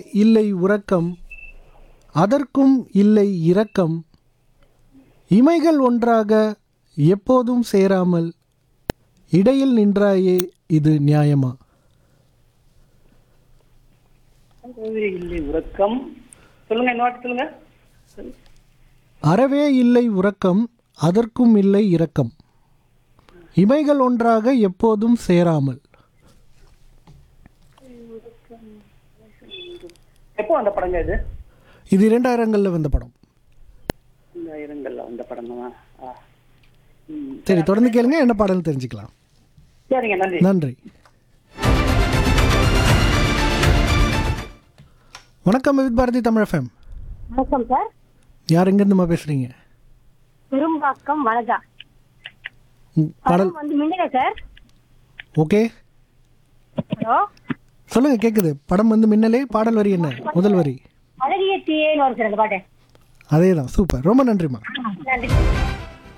இல்லை உறக்கம் அதற்கும் இல்லை இரக்கம் இமைகள் ஒன்றாக எப்போதும் சேராமல் இடையில் நின்றாயே இது நியாயமா அறவே இல்லை உறக்கம் சொல்லுங்க இன்னொரு வாட்டி சொல்லுங்க அறவே இல்லை உறக்கம் அதற்கும் இல்லை இரக்கம் இமைகள் ஒன்றாக எப்போதும் சேராமல் எப்போ அந்த படங்க இது இது இரண்டாயிரங்களில் வந்த படம் இந்த இரங்கல்ல வந்த படமா ஆ. ம். சரி தொடர்ந்து கேளுங்க என்ன பாடல் தெரிஞ்சுக்கலாம் சரிங்க நன்றி நன்றி வணக்கம் வித் பாரதி தமிழ் எஃப்எம் வணக்கம் சார் யார் எங்கேருந்துமா பேசுகிறீங்க பெரும்பாக்கம் வனஜா பாடல் படம் வந்து மின்னல சார் ஓகே ஹலோ சொல்லுங்க கேட்குது படம் வந்து மின்னலே பாடல் வரி என்ன முதல் வரி அழகிய தீயேன்னு வரும் சார் அந்த பாட்டு அதே தான் சூப்பர் ரொம்ப நன்றிம்மா நன்றி